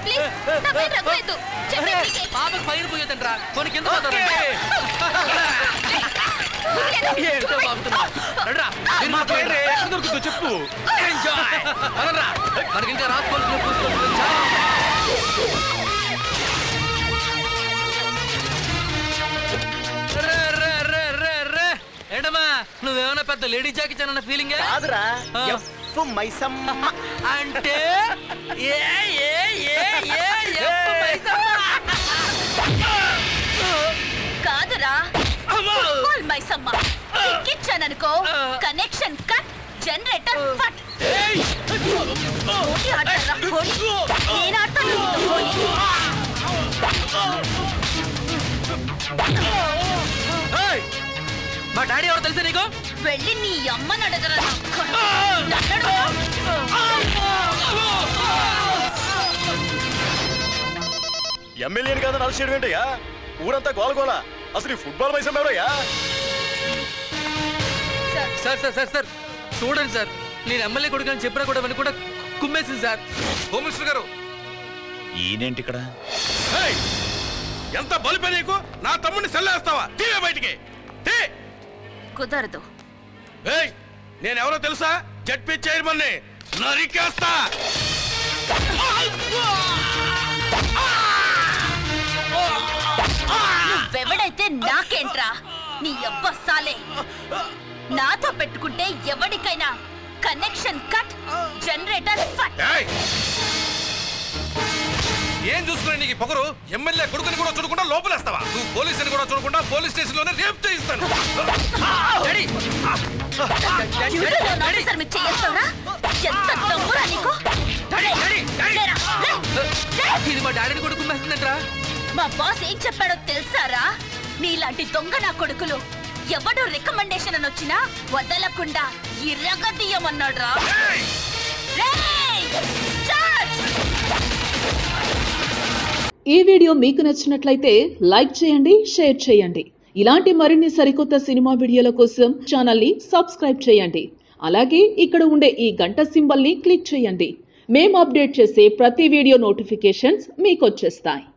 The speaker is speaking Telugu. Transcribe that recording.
ప్లీజ్ నా పైన రగ్గలేదు చెప్పండి పాపకు పైన పోయేదంట్రా కొన్ని కింద పోతారు ఏంటో బాగుతున్నా రండ్రా మీరు మా పైన ఎక్కడ దొరుకుతుందో చెప్పు ఎంజాయ్ పదండ్రా మనకి ఇంకా రాసుకోవాల్సిన చూసుకోవాలి ఏంటమ్మా నువ్వేమైనా పెద్ద లేడీ జాకి అన్న ఫీలింగ్ కాదురా ఆ. ఎఫ్ మైసమ్మ అంటే ఏ ఏ ఏ ఏ ఎఫ్ మైసమ్మ. కాదురా అమ్మో! ఫుట్బాల్ మైసమ్మ ఎక్కిచ్చాననుకో కనెక్షన్ కట్ జనరేటర్ ఫట్ ఏయ్! హోలీ ఆడతారా హోలీ నేను ఆడతాను నీతో హోలీ ఏయ్! మా డాడీ ఎవరు తెలుసా నీకు వెళ్ళి నీ అమ్మని అడగరా నా కొడుకు. నన్నడుగు. ఎమ్మెల్యేని కాదని అరెస్ట్ చేయడం ఏంటయ్యా ఊరంతా గోలగోల అసలు ఈ ఫుట్బాల్ మైసం ఎవరయ్యా సార్ సార్ సార్ సార్ చూడండి సార్ నేను ఎమ్మెల్యే కొడుకు అని చెప్పినా కూడా వెనక కూడా కుమ్మేసింది సార్ హోమ్ మినిస్టర్ గారు ఈయనేంటి ఇక్కడ ఏయ్! ఎంత బలిపే నీకు నా తమ్ముడిని సెల్లేస్తావా తీవే బయటికి తీ కుదరదు ఏయ్ నేనెవరో తెలుసా జడ్పీ చైర్మన్ నరికేస్తా నువ్వెవడైతే నాకేంట్రా నీ అబ్బ సాలే నాతో పెట్టుకుంటే ఎవడికైనా కనెక్షన్ కట్ జనరేటర్ ఫట్ ఏయ్! ఏం చూసుకునే నీకు ఈ పొగరు ఎమ్మెల్యే కొడుకుని కూడా చూడకుండా లోపలేస్తావా నువ్వు పోలీసుని కూడా చూడకుండా పోలీస్ స్టేషన్ లోనే రేప్ చేయిస్తాను డాడీ డ్యూటీలో ఉన్న ఆఫీసర్ మీద చేయేస్తావురా? ఎంత దమ్మురా నీకు? Daddy, daddy, daddy. లేరా, లే, లే. ఇది మా డాడీని కూడా కుమ్మేస్తుందంట్రా మా బాస్ ఏం చెప్పాడో తెలుసారా నీలాంటి దొంగ నా కొడుకులు ఎవడు రికమెండేషన్ అని వచ్చినా వదలకుండా ఇరగదీయమన్నాడ్రా రేయ్! చార్జ్! ఈ వీడియో మీకు నచ్చినట్లయితే లైక్ చేయండి షేర్ చేయండి ఇలాంటి మరిన్ని సరికొత్త సినిమా వీడియోల కోసం ఛానల్ని సబ్స్క్రైబ్ చేయండి అలాగే ఇక్కడ ఉండే ఈ గంట సింబల్ని క్లిక్ చేయండి మేము అప్డేట్ చేసే ప్రతి వీడియో నోటిఫికేషన్స్ మీకు వచ్చేస్తాయి